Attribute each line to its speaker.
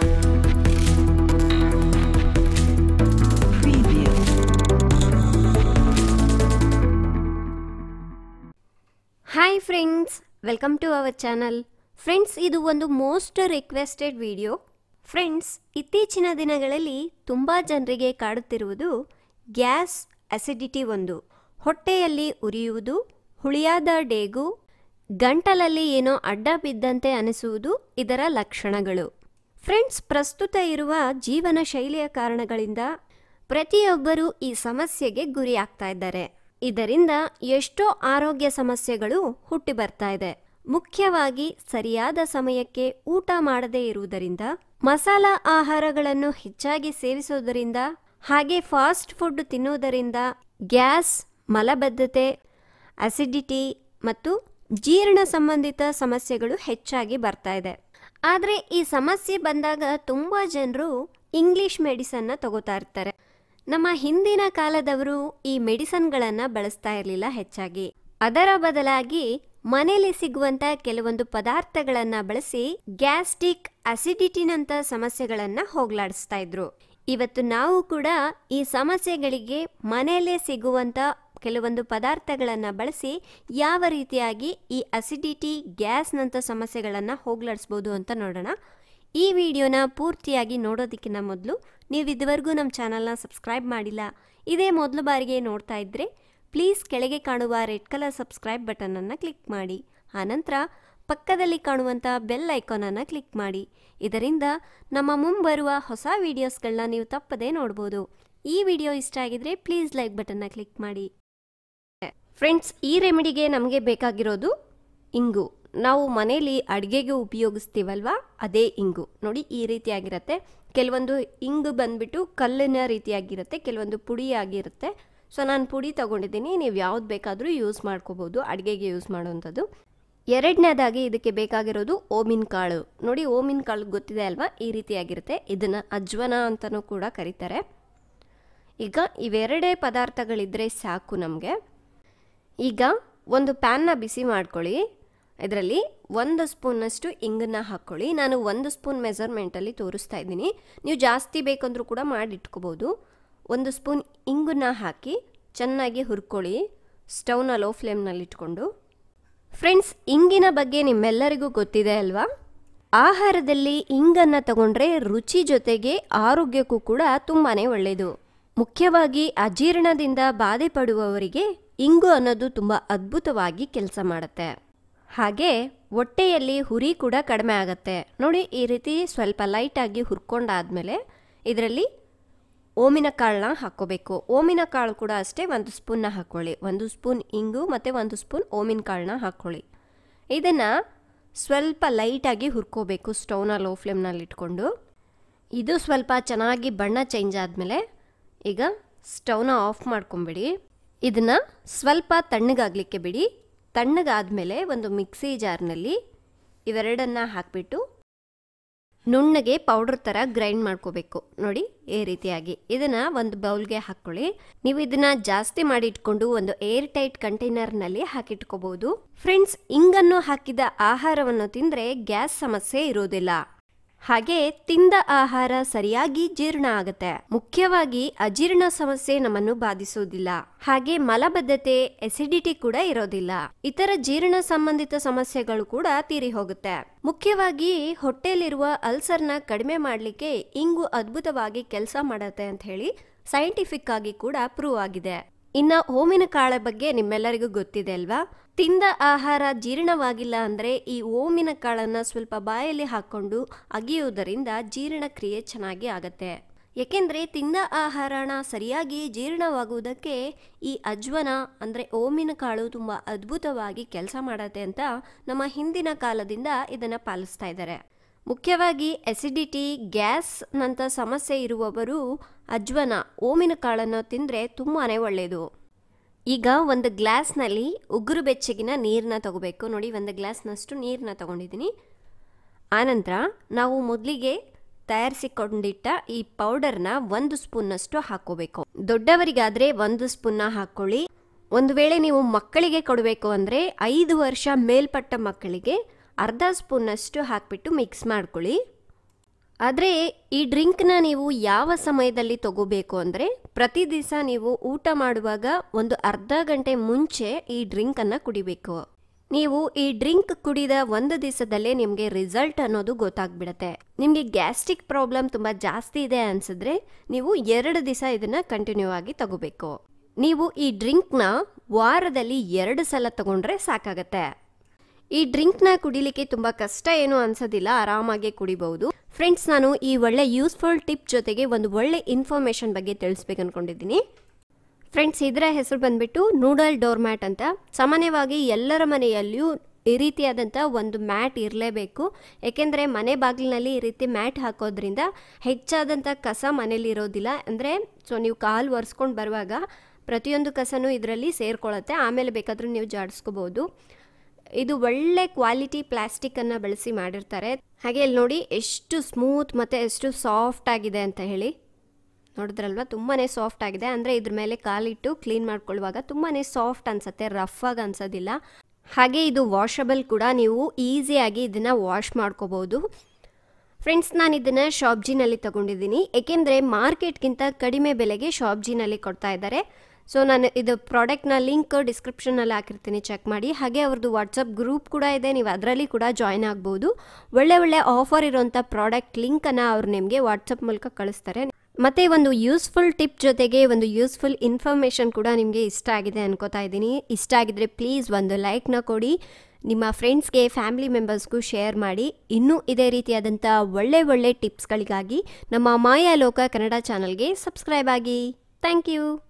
Speaker 1: Preview.
Speaker 2: Hi friends welcome to our channel friends ಇದು ಒಂದು most requested video friends ಇತ್ತೀಚಿನ ದಿನಗಳಲ್ಲಿ ತುಂಬ ಜನರಿಗೆ ಕಾಡುತ್ತಿರುವುದು ಗ್ಯಾಸ್ ಅಸಿಡಿಟಿ ಒಂದು ಹೊಟ್ಟೆಯಲ್ಲಿ ಉರಿಯುವುದು ಹುಳಿಯಾದ ಡೇಗು ಗಂಟಲಲ್ಲಿ ಏನೋ ಅಡ್ಡ ಬಿದ್ದಂತೆ ಅನಿಸುವುದು ಇದರ ಲಕ್ಷಣಗಳು ಫ್ರೆಂಡ್ಸ್ ಪ್ರಸ್ತುತ ಇರುವ ಜೀವನ ಶೈಲಿಯ ಕಾರಣಗಳಿಂದ ಪ್ರತಿಯೊಬ್ಬರೂ ಈ ಸಮಸ್ಯೆಗೆ ಗುರಿಯಾಗ್ತಾ ಇದ್ದಾರೆ ಇದರಿಂದ ಎಷ್ಟೋ ಆರೋಗ್ಯ ಸಮಸ್ಯೆಗಳು ಹುಟ್ಟಿ ಬರ್ತಾ ಇದೆ ಮುಖ್ಯವಾಗಿ ಸರಿಯಾದ ಸಮಯಕ್ಕೆ ಊಟ ಮಾಡದೇ ಇರುವುದರಿಂದ ಮಸಾಲ ಆಹಾರಗಳನ್ನು ಹೆಚ್ಚಾಗಿ ಸೇವಿಸುವುದರಿಂದ ಹಾಗೆ ಫಾಸ್ಟ್ ಫುಡ್ ತಿನ್ನುವುದರಿಂದ ಗ್ಯಾಸ್ ಮಲಬದ್ಧತೆ ಅಸಿಡಿಟಿ ಮತ್ತು ಜೀರ್ಣ ಸಂಬಂಧಿತ ಸಮಸ್ಯೆಗಳು ಹೆಚ್ಚಾಗಿ ಬರ್ತಾ ಇದೆ ಆದರೆ ಈ ಸಮಸ್ಯೆ ಬಂದಾಗ ತುಂಬ ಜನರು ಇಂಗ್ಲಿಷ್ ಮೆಡಿಸನ್ನ ತಗೋತಾ ಇರ್ತಾರೆ ನಮ್ಮ ಹಿಂದಿನ ಕಾಲದವರು ಈ ಮೆಡಿಸನ್ಗಳನ್ನು ಬಳಸ್ತಾ ಇರಲಿಲ್ಲ ಹೆಚ್ಚಾಗಿ ಅದರ ಬದಲಾಗಿ ಮನೆಯಲ್ಲಿ ಸಿಗುವಂತ ಕೆಲವೊಂದು ಪದಾರ್ಥಗಳನ್ನು ಬಳಸಿ ಗ್ಯಾಸ್ಟ್ರಿಕ್ ಅಸಿಡಿಟಿನಂತ ಸಮಸ್ಯೆಗಳನ್ನು ಹೋಗ್ಲಾಡಿಸ್ತಾ ಇದ್ರು ಇವತ್ತು ನಾವು ಕೂಡ ಈ ಸಮಸ್ಯೆಗಳಿಗೆ ಮನೆಯಲ್ಲೇ ಸಿಗುವಂತ ಕೆಲವೊಂದು ಪದಾರ್ಥಗಳನ್ನು ಬಳಸಿ ಯಾವ ರೀತಿಯಾಗಿ ಈ ಅಸಿಡಿಟಿ ಗ್ಯಾಸ್ನಂಥ ಸಮಸ್ಯೆಗಳನ್ನು ಹೋಗ್ಲಾಡಿಸ್ಬೋದು ಅಂತ ನೋಡೋಣ ಈ ವಿಡಿಯೋನ ಪೂರ್ತಿಯಾಗಿ ನೋಡೋದಕ್ಕಿಂತ ಮೊದಲು ನೀವು ಇದುವರೆಗೂ ನಮ್ಮ ಚಾನಲ್ನ ಸಬ್ಸ್ಕ್ರೈಬ್ ಮಾಡಿಲ್ಲ ಇದೇ ಮೊದಲು ಬಾರಿಗೆ ನೋಡ್ತಾ ಇದ್ದರೆ ಪ್ಲೀಸ್ ಕೆಳಗೆ ಕಾಣುವ ರೆಡ್ ಕಲರ್ ಸಬ್ಸ್ಕ್ರೈಬ್ ಬಟನನ್ನು ಕ್ಲಿಕ್ ಮಾಡಿ ಆನಂತರ ಪಕ್ಕದಲ್ಲಿ ಕಾಣುವಂಥ ಬೆಲ್ ಐಕಾನನ್ನು ಕ್ಲಿಕ್ ಮಾಡಿ ಇದರಿಂದ ನಮ್ಮ ಮುಂಬರುವ ಹೊಸ ವೀಡಿಯೋಸ್ಗಳನ್ನ ನೀವು ತಪ್ಪದೇ ನೋಡ್ಬೋದು ಈ ವಿಡಿಯೋ ಇಷ್ಟ ಆಗಿದ್ರೆ ಪ್ಲೀಸ್ ಲೈಕ್ ಬಟನ್ನ ಕ್ಲಿಕ್ ಮಾಡಿ ಫ್ರೆಂಡ್ಸ್ ಈ ರೆಮಿಡಿಗೆ ನಮಗೆ ಬೇಕಾಗಿರೋದು ಇಂಗು ನಾವು ಮನೇಲಿ ಅಡುಗೆಗೆ ಉಪಯೋಗಿಸ್ತೀವಲ್ವಾ ಅದೇ ಇಂಗು ನೋಡಿ ಈ ರೀತಿಯಾಗಿರುತ್ತೆ ಕೆಲವೊಂದು ಇಂಗು ಬಂದ್ಬಿಟ್ಟು ಕಲ್ಲಿನ ರೀತಿಯಾಗಿರುತ್ತೆ ಕೆಲವೊಂದು ಪುಡಿ ಆಗಿರುತ್ತೆ ಸೊ ನಾನು ಪುಡಿ ತೊಗೊಂಡಿದ್ದೀನಿ ನೀವು ಯಾವ್ದು ಬೇಕಾದರೂ ಯೂಸ್ ಮಾಡ್ಕೋಬೋದು ಅಡುಗೆಗೆ ಯೂಸ್ ಮಾಡುವಂಥದ್ದು ಎರಡನೇದಾಗಿ ಇದಕ್ಕೆ ಬೇಕಾಗಿರೋದು ಓಮಿನ ಕಾಳು ನೋಡಿ ಓಮಿನ ಕಾಳು ಗೊತ್ತಿದೆ ಅಲ್ವಾ ಈ ರೀತಿಯಾಗಿರುತ್ತೆ ಇದನ್ನು ಅಜ್ವನ ಅಂತಲೂ ಕೂಡ ಕರೀತಾರೆ ಈಗ ಇವೆರಡೇ ಪದಾರ್ಥಗಳಿದ್ದರೆ ಸಾಕು ನಮಗೆ ಈಗ ಒಂದು ಪ್ಯಾನ್ನ ಬಿಸಿ ಮಾಡ್ಕೊಳ್ಳಿ ಇದರಲ್ಲಿ ಒಂದು ಸ್ಪೂನಷ್ಟು ಇಂಗನ್ನ ಹಾಕ್ಕೊಳ್ಳಿ ನಾನು ಒಂದು ಸ್ಪೂನ್ ಮೆಜರ್ಮೆಂಟಲ್ಲಿ ತೋರಿಸ್ತಾ ಇದ್ದೀನಿ ನೀವು ಜಾಸ್ತಿ ಬೇಕಂದ್ರೂ ಕೂಡ ಮಾಡಿಟ್ಕೋಬೋದು ಒಂದು ಸ್ಪೂನ್ ಇಂಗನ್ನ ಹಾಕಿ ಚೆನ್ನಾಗಿ ಹುರ್ಕೊಳ್ಳಿ ಸ್ಟವ್ನ ಲೋ ಫ್ಲೇಮ್ನಲ್ಲಿ ಇಟ್ಕೊಂಡು ಫ್ರೆಂಡ್ಸ್ ಇಂಗಿನ ಬಗ್ಗೆ ನಿಮ್ಮೆಲ್ಲರಿಗೂ ಗೊತ್ತಿದೆ ಅಲ್ವಾ ಆಹಾರದಲ್ಲಿ ಇಂಗನ್ನು ತಗೊಂಡ್ರೆ ರುಚಿ ಜೊತೆಗೆ ಆರೋಗ್ಯಕ್ಕೂ ಕೂಡ ತುಂಬಾ ಒಳ್ಳೆಯದು ಮುಖ್ಯವಾಗಿ ಅಜೀರ್ಣದಿಂದ ಬಾಧೆ ಪಡುವವರಿಗೆ ಇಂಗು ಅನ್ನೋದು ತುಂಬ ಅದ್ಭುತವಾಗಿ ಕೆಲಸ ಮಾಡುತ್ತೆ ಹಾಗೆ ಹೊಟ್ಟೆಯಲ್ಲಿ ಹುರಿ ಕೂಡ ಕಡಿಮೆ ಆಗುತ್ತೆ ನೋಡಿ ಈ ರೀತಿ ಸ್ವಲ್ಪ ಲೈಟಾಗಿ ಹುರ್ಕೊಂಡಾದ್ಮೇಲೆ ಇದರಲ್ಲಿ ಓಮಿನ ಕಾಳನ್ನ ಹಾಕ್ಕೋಬೇಕು ಓಮಿನ ಕಾಳು ಕೂಡ ಅಷ್ಟೇ ಒಂದು ಸ್ಪೂನ್ನ ಹಾಕ್ಕೊಳ್ಳಿ ಒಂದು ಸ್ಪೂನ್ ಇಂಗು ಮತ್ತು ಒಂದು ಸ್ಪೂನ್ ಓಮಿನ ಕಾಳನ್ನ ಹಾಕ್ಕೊಳ್ಳಿ ಇದನ್ನು ಸ್ವಲ್ಪ ಲೈಟಾಗಿ ಹುರ್ಕೋಬೇಕು ಸ್ಟವ್ನ ಲೋ ಫ್ಲೇಮ್ನಲ್ಲಿ ಇಟ್ಕೊಂಡು ಇದು ಸ್ವಲ್ಪ ಚೆನ್ನಾಗಿ ಬಣ್ಣ ಚೇಂಜ್ ಆದಮೇಲೆ ಈಗ ಸ್ಟವ್ನ ಆಫ್ ಮಾಡ್ಕೊಂಬಿಡಿ ಇದನ್ನು ಸ್ವಲ್ಪ ತಣ್ಣಗಾಗಲಿಕ್ಕೆ ಬಿಡಿ ತಣ್ಣಗಾದಮೇಲೆ ಒಂದು ಮಿಕ್ಸಿ ಜಾರ್ನಲ್ಲಿ ಇವೆರಡನ್ನು ಹಾಕಿಬಿಟ್ಟು ನುಣ್ಣಗೆ ಪೌಡ್ರ್ ಥರ ಗ್ರೈಂಡ್ ಮಾಡ್ಕೋಬೇಕು ನೋಡಿ ಈ ರೀತಿಯಾಗಿ ಇದನ್ನು ಒಂದು ಬೌಲ್ಗೆ ಹಾಕ್ಕೊಳ್ಳಿ ನೀವು ಇದನ್ನ ಜಾಸ್ತಿ ಮಾಡಿ ಇಟ್ಕೊಂಡು ಒಂದು ಏರ್ ಟೈಟ್ ಕಂಟೈನರ್ನಲ್ಲಿ ಹಾಕಿಟ್ಕೋಬಹುದು ಫ್ರೆಂಡ್ಸ್ ಇಂಗನ್ನು ಹಾಕಿದ ಆಹಾರವನ್ನು ತಿಂದರೆ ಗ್ಯಾಸ್ ಸಮಸ್ಯೆ ಇರೋದಿಲ್ಲ ಹಾಗೆ ತಿಂದ ಆಹಾರ ಸರಿಯಾಗಿ ಜೀರ್ಣ ಆಗುತ್ತೆ ಮುಖ್ಯವಾಗಿ ಅಜೀರ್ಣ ಸಮಸ್ಯೆ ನಮ್ಮನ್ನು ಬಾಧಿಸುವುದಿಲ್ಲ ಹಾಗೆ ಮಲಬದ್ಧತೆ ಎಸಿಡಿಟಿ ಕೂಡ ಇರೋದಿಲ್ಲ ಇತರ ಜೀರ್ಣ ಸಂಬಂಧಿತ ಸಮಸ್ಯೆಗಳು ಕೂಡ ತೀರಿ ಹೋಗುತ್ತೆ ಮುಖ್ಯವಾಗಿ ಹೊಟ್ಟೆಲಿರುವ ಅಲ್ಸರ್ನ ಕಡಿಮೆ ಮಾಡಲಿಕ್ಕೆ ಇಂಗು ಅದ್ಭುತವಾಗಿ ಕೆಲಸ ಮಾಡುತ್ತೆ ಅಂತ ಹೇಳಿ ಸೈಂಟಿಫಿಕ್ ಆಗಿ ಕೂಡ ಪ್ರೂವ್ ಆಗಿದೆ ಇನ್ನ ಓಮಿನ ಕಾಳ ಬಗ್ಗೆ ನಿಮ್ಮೆಲ್ಲರಿಗೂ ಗೊತ್ತಿದೆ ಅಲ್ವಾ ತಿಂದ ಆಹಾರ ಜೀರ್ಣವಾಗಿಲ್ಲ ಅಂದರೆ ಈ ಓಮಿನ ಕಾಳನ್ನು ಸ್ವಲ್ಪ ಬಾಯಲ್ಲಿ ಹಾಕ್ಕೊಂಡು ಅಗಿಯುವುದರಿಂದ ಜೀರ್ಣಕ್ರಿಯೆ ಚೆನ್ನಾಗಿ ಆಗತ್ತೆ ಏಕೆಂದರೆ ತಿಂದ ಆಹಾರನ ಸರಿಯಾಗಿ ಜೀರ್ಣವಾಗುವುದಕ್ಕೆ ಈ ಅಜ್ವನ ಅಂದರೆ ಓಮಿನ ಕಾಳು ತುಂಬ ಅದ್ಭುತವಾಗಿ ಕೆಲಸ ಮಾಡತ್ತೆ ಅಂತ ನಮ್ಮ ಹಿಂದಿನ ಕಾಲದಿಂದ ಇದನ್ನು ಪಾಲಿಸ್ತಾ ಇದ್ದಾರೆ ಮುಖ್ಯವಾಗಿ ಎಸಿಡಿಟಿ ಗ್ಯಾಸ್ನಂಥ ಸಮಸ್ಯೆ ಇರುವವರು ಅಜ್ವನ ಓಮಿನ ಕಾಳನ್ನು ತಿಂದರೆ ತುಂಬಾ ಒಳ್ಳೆಯದು ಈಗ ಒಂದು ಗ್ಲಾಸ್ನಲ್ಲಿ ಉಗುರು ಬೆಚ್ಚಗಿನ ನೀರನ್ನ ತಗೋಬೇಕು ನೋಡಿ ಒಂದು ಗ್ಲಾಸ್ನಷ್ಟು ನೀರನ್ನ ತಗೊಂಡಿದ್ದೀನಿ ಆನಂತರ ನಾವು ಮೊದಲಿಗೆ ತಯಾರಿಸಿಕೊಂಡಿಟ್ಟ ಈ ಪೌಡರ್ನ ಒಂದು ಸ್ಪೂನ್ನಷ್ಟು ಹಾಕೋಬೇಕು ದೊಡ್ಡವರಿಗಾದರೆ ಒಂದು ಸ್ಪೂನ್ನ ಹಾಕ್ಕೊಳ್ಳಿ ಒಂದು ವೇಳೆ ನೀವು ಮಕ್ಕಳಿಗೆ ಕೊಡಬೇಕು ಅಂದರೆ ಐದು ವರ್ಷ ಮೇಲ್ಪಟ್ಟ ಮಕ್ಕಳಿಗೆ ಅರ್ಧ ಸ್ಪೂನ್ನಷ್ಟು ಹಾಕಿಬಿಟ್ಟು ಮಿಕ್ಸ್ ಮಾಡ್ಕೊಳ್ಳಿ ಆದರೆ ಈ ಡ್ರಿಂಕ್ನ ನೀವು ಯಾವ ಸಮಯದಲ್ಲಿ ತಗೋಬೇಕು ಅಂದರೆ ಪ್ರತಿ ದಿವಸ ನೀವು ಊಟ ಮಾಡುವಾಗ ಒಂದು ಅರ್ಧ ಗಂಟೆ ಮುಂಚೆ ಈ ಡ್ರಿಂಕನ್ನು ಕುಡಿಬೇಕು ನೀವು ಈ ಡ್ರಿಂಕ್ ಕುಡಿದ ಒಂದು ದಿವಸದಲ್ಲೇ ನಿಮಗೆ ರಿಸಲ್ಟ್ ಅನ್ನೋದು ಗೊತ್ತಾಗ್ಬಿಡತ್ತೆ ನಿಮಗೆ ಗ್ಯಾಸ್ಟ್ರಿಕ್ ಪ್ರಾಬ್ಲಮ್ ತುಂಬ ಜಾಸ್ತಿ ಇದೆ ಅನ್ಸಿದ್ರೆ ನೀವು ಎರಡು ದಿವಸ ಇದನ್ನು ಕಂಟಿನ್ಯೂ ಆಗಿ ತಗೋಬೇಕು ನೀವು ಈ ಡ್ರಿಂಕ್ನ ವಾರದಲ್ಲಿ ಎರಡು ಸಲ ತಗೊಂಡ್ರೆ ಸಾಕಾಗತ್ತೆ ಈ ಡ್ರಿಂಕ್ನ ಕುಡಿಲಿಕ್ಕೆ ತುಂಬ ಕಷ್ಟ ಏನು ಅನ್ಸೋದಿಲ್ಲ ಆರಾಮಾಗಿ ಕುಡಿಬಹುದು ಫ್ರೆಂಡ್ಸ್ ನಾನು ಈ ಒಳ್ಳೆ ಯೂಸ್ಫುಲ್ ಟಿಪ್ ಜೊತೆಗೆ ಒಂದು ಒಳ್ಳೆ ಇನ್ಫಾರ್ಮೇಷನ್ ಬಗ್ಗೆ ತಿಳಿಸ್ಬೇಕು ಅನ್ಕೊಂಡಿದ್ದೀನಿ ಫ್ರೆಂಡ್ಸ್ ಇದರ ಹೆಸರು ಬಂದ್ಬಿಟ್ಟು ನೂಡಲ್ ಡೋರ್ ಮ್ಯಾಟ್ ಅಂತ ಸಾಮಾನ್ಯವಾಗಿ ಎಲ್ಲರ ಮನೆಯಲ್ಲಿಯೂ ಈ ರೀತಿಯಾದಂಥ ಒಂದು ಮ್ಯಾಟ್ ಇರಲೇಬೇಕು ಏಕೆಂದರೆ ಮನೆ ಬಾಗಿಲಿನಲ್ಲಿ ಈ ರೀತಿ ಮ್ಯಾಟ್ ಹಾಕೋದ್ರಿಂದ ಹೆಚ್ಚಾದಂಥ ಕಸ ಮನೇಲಿ ಇರೋದಿಲ್ಲ ಅಂದರೆ ಸೊ ನೀವು ಕಾಲು ಒರೆಸ್ಕೊಂಡು ಬರುವಾಗ ಪ್ರತಿಯೊಂದು ಕಸನೂ ಇದರಲ್ಲಿ ಸೇರ್ಕೊಳ್ಳುತ್ತೆ ಆಮೇಲೆ ಬೇಕಾದರೂ ನೀವು ಜಾಡಿಸ್ಕೋಬೋದು ಇದು ಒಳ್ಳೆ ಕ್ವಾಲಿಟಿ ಪ್ಲಾಸ್ಟಿಕ್ಕನ್ನು ಬಳಸಿ ಮಾಡಿರ್ತಾರೆ ಹಾಗೆ ಇಲ್ಲಿ ನೋಡಿ ಎಷ್ಟು ಸ್ಮೂತ್ ಮತ್ತು ಎಷ್ಟು ಸಾಫ್ಟ್ ಆಗಿದೆ ಅಂತ ಹೇಳಿ ನೋಡಿದ್ರಲ್ವ ತುಂಬಾ ಸಾಫ್ಟ್ ಆಗಿದೆ ಅಂದರೆ ಇದ್ರ ಮೇಲೆ ಕಾಲಿಟ್ಟು ಕ್ಲೀನ್ ಮಾಡ್ಕೊಳ್ಳುವಾಗ ತುಂಬಾ ಸಾಫ್ಟ್ ಅನ್ಸುತ್ತೆ ರಫ್ ಆಗಿ ಅನ್ಸೋದಿಲ್ಲ ಹಾಗೆ ಇದು ವಾಷಬಲ್ ಕೂಡ ನೀವು ಈಸಿಯಾಗಿ ಇದನ್ನು ವಾಶ್ ಮಾಡ್ಕೋಬೋದು ಫ್ರೆಂಡ್ಸ್ ನಾನು ಇದನ್ನು ಶಾಪ್ಜಿನಲ್ಲಿ ತಗೊಂಡಿದ್ದೀನಿ ಏಕೆಂದರೆ ಮಾರ್ಕೆಟ್ಗಿಂತ ಕಡಿಮೆ ಬೆಲೆಗೆ ಶಾಪ್ಜಿನಲ್ಲಿ ಕೊಡ್ತಾ ಇದ್ದಾರೆ ಸೊ ನಾನು ಇದು ಪ್ರಾಡಕ್ಟ್ನ ಲಿಂಕ್ ಡಿಸ್ಕ್ರಿಪ್ಷನಲ್ಲಿ ಹಾಕಿರ್ತೀನಿ ಚೆಕ್ ಮಾಡಿ ಹಾಗೆ ಅವ್ರದ್ದು ವಾಟ್ಸಪ್ ಗ್ರೂಪ್ ಕೂಡ ಇದೆ ನೀವು ಅದರಲ್ಲಿ ಕೂಡ ಜಾಯ್ನ್ ಆಗ್ಬೋದು ಒಳ್ಳೆ ಒಳ್ಳೆ ಆಫರ್ ಇರೋಂಥ ಪ್ರಾಡಕ್ಟ್ ಲಿಂಕನ್ನು ಅವ್ರು ನಿಮಗೆ ವಾಟ್ಸಪ್ ಮೂಲಕ ಕಳಿಸ್ತಾರೆ ಮತ್ತು ಒಂದು ಯೂಸ್ಫುಲ್ ಟಿಪ್ ಜೊತೆಗೆ ಒಂದು ಯೂಸ್ಫುಲ್ ಇನ್ಫಾರ್ಮೇಷನ್ ಕೂಡ ನಿಮಗೆ ಇಷ್ಟ ಆಗಿದೆ ಅನ್ಕೋತಾ ಇದ್ದೀನಿ ಇಷ್ಟ ಆಗಿದ್ರೆ ಪ್ಲೀಸ್ ಒಂದು ಲೈಕ್ನ ಕೊಡಿ ನಿಮ್ಮ ಫ್ರೆಂಡ್ಸ್ಗೆ ಫ್ಯಾಮಿಲಿ ಮೆಂಬರ್ಸ್ಗೂ ಶೇರ್ ಮಾಡಿ ಇನ್ನೂ ಇದೇ ರೀತಿಯಾದಂಥ ಒಳ್ಳೆ ಒಳ್ಳೆ ಟಿಪ್ಸ್ಗಳಿಗಾಗಿ ನಮ್ಮ ಮಾಯಾ ಲೋಕ ಕನ್ನಡ ಚಾನಲ್ಗೆ ಸಬ್ಸ್ಕ್ರೈಬ್ ಆಗಿ ಥ್ಯಾಂಕ್ ಯು